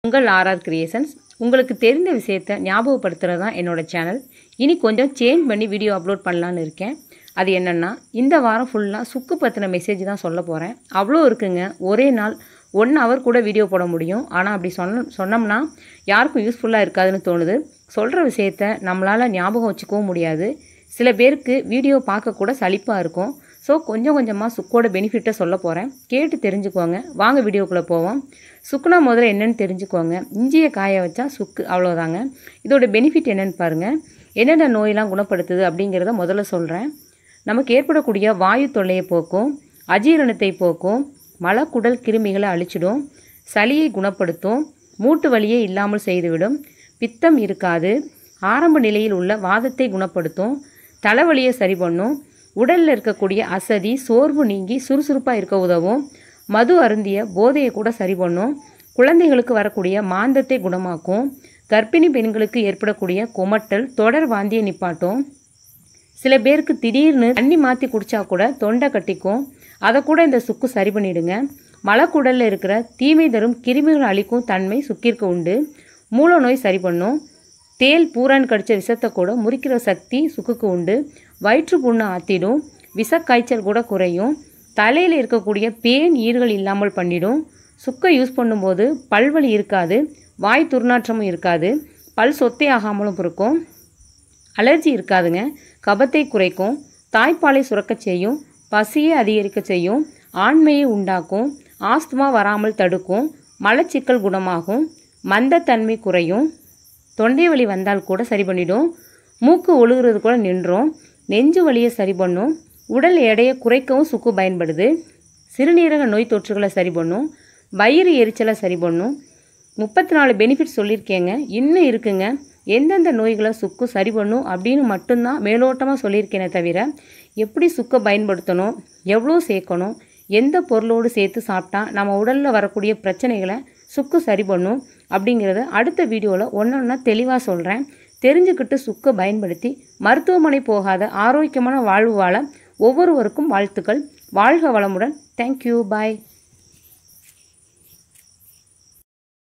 உங்கள் RR creations உங்களுக்கு தெரிந்த விஷயத்தை ஞாபகப்படுத்துகிறது தான் என்னோட சேனல் இனி கொஞ்சம் சேஞ்ச் பண்ணி வீடியோ அப்லோட் பண்ணலான்னு இருக்கேன் அது என்னென்னா இந்த வாரம் ஃபுல்லாக சுக்கு பற்றின மெசேஜ் தான் சொல்ல போகிறேன் அவ்வளோ இருக்குங்க ஒரே நாள் ஒன் ஹவர் கூட வீடியோ போட முடியும் ஆனால் அப்படி சொன்ன சொன்னோம்னா யாருக்கும் யூஸ்ஃபுல்லாக இருக்காதுன்னு தோணுது சொல்கிற விஷயத்த நம்மளால் ஞாபகம் வச்சுக்கவும் முடியாது சில பேருக்கு வீடியோ பார்க்க கூட சலிப்பாக இருக்கும் ஸோ கொஞ்சம் கொஞ்சமாக சுக்கோட பெனிஃபிட்டை சொல்ல போகிறேன் கேட்டு தெரிஞ்சுக்கோங்க வாங்க வீடியோக்குள்ளே போவோம் சுக்குனா முதல்ல என்னென்னு தெரிஞ்சுக்கோங்க இஞ்சியை காய வச்சா சுக்கு அவ்வளோதாங்க இதோட பெனிஃபிட் என்னென்னு பாருங்கள் என்னென்ன நோயெல்லாம் குணப்படுத்துது அப்படிங்கிறத முதல்ல சொல்கிறேன் நமக்கு ஏற்படக்கூடிய வாயு தொல்லையை போக்கும் அஜீரணத்தை போக்கும் மலக்குடல் கிருமிகளை அழிச்சிடும் சளியை குணப்படுத்தும் மூட்டு வலியே இல்லாமல் செய்துவிடும் பித்தம் இருக்காது ஆரம்ப நிலையில் உள்ள வாதத்தை குணப்படுத்தும் தலைவலியை சரி பண்ணும் உடலில் இருக்கக்கூடிய அசதி சோர்வு நீங்கி சுறுசுறுப்பாக இருக்க உதவும் மது அருந்திய போதையை கூட சரி பண்ணும் குழந்தைகளுக்கு வரக்கூடிய மாந்தத்தை குணமாக்கும் கர்ப்பிணி பெண்களுக்கு ஏற்படக்கூடிய குமட்டல் தொடர் வாந்தியை நிப்பாட்டும் சில பேருக்கு திடீர்னு தண்ணி மாற்றி குடித்தா கூட தொண்டை கட்டிக்கும் அதை கூட இந்த சுக்கு சரி பண்ணிடுங்க மலக்குடலில் இருக்கிற தீமை தரும் கிருமிகள் அழிக்கும் தன்மை சுக்கிற்கு உண்டு மூல நோய் சரி பண்ணும் தேல் பூரான் கடித்த விஷத்தை கூட முறிக்கிற சக்தி சுக்குக்கு உண்டு வயிற்று புண்ணு ஆற்றிடும் விஷக்காய்ச்சல் கூட குறையும் தலையில் இருக்கக்கூடிய பேன் ஈர்கள் இல்லாமல் பண்ணிடும் சுக்கை யூஸ் பண்ணும்போது பல்வலி இருக்காது வாய் துர்நாற்றமும் இருக்காது பல் சொத்தை ஆகாமலும் இருக்கும் அலர்ஜி இருக்காதுங்க கபத்தை குறைக்கும் தாய்ப்பாலை சுரக்கச் செய்யும் பசியை அதிகரிக்க செய்யும் ஆண்மையை உண்டாக்கும் ஆஸ்துமா வராமல் தடுக்கும் மலச்சிக்கல் குணமாகும் மந்தத்தன்மை குறையும் தொண்டை வலி வந்தால் கூட சரி பண்ணிடும் மூக்கு ஒழுகுறது கூட நின்றும் நெஞ்சு வலியை சரி பண்ணும் உடல் எடையை குறைக்கவும் சுக்கு பயன்படுது சிறுநீரக நோய் தொற்றுகளை சரி பண்ணும் வயிறு எரிச்சலை சரி பண்ணும் முப்பத்தி நாலு பெனிஃபிட் சொல்லியிருக்கேங்க இன்னும் இருக்குங்க எந்தெந்த நோய்களை சுக்கு சரி பண்ணும் அப்படின்னு மட்டும்தான் மேலோட்டமாக சொல்லியிருக்கேனே தவிர எப்படி சுக்கை பயன்படுத்தணும் எவ்வளோ சேர்க்கணும் எந்த பொருளோடு சேர்த்து சாப்பிட்டா நம்ம உடலில் வரக்கூடிய பிரச்சனைகளை சுக்கு சரி பண்ணும் அப்படிங்கிறத அடுத்த வீடியோவில் ஒன்று ஒன்றா தெளிவாக சொல்கிறேன் தெரிஞ்சுக்கிட்டு சுக்கை பயன்படுத்தி மருத்துவமனை போகாத ஆரோக்கியமான வாழ்வு வாழ ஒவ்வொருவருக்கும் வாழ்த்துக்கள் வாழ்க வளமுடன் தேங்க்யூ பாய்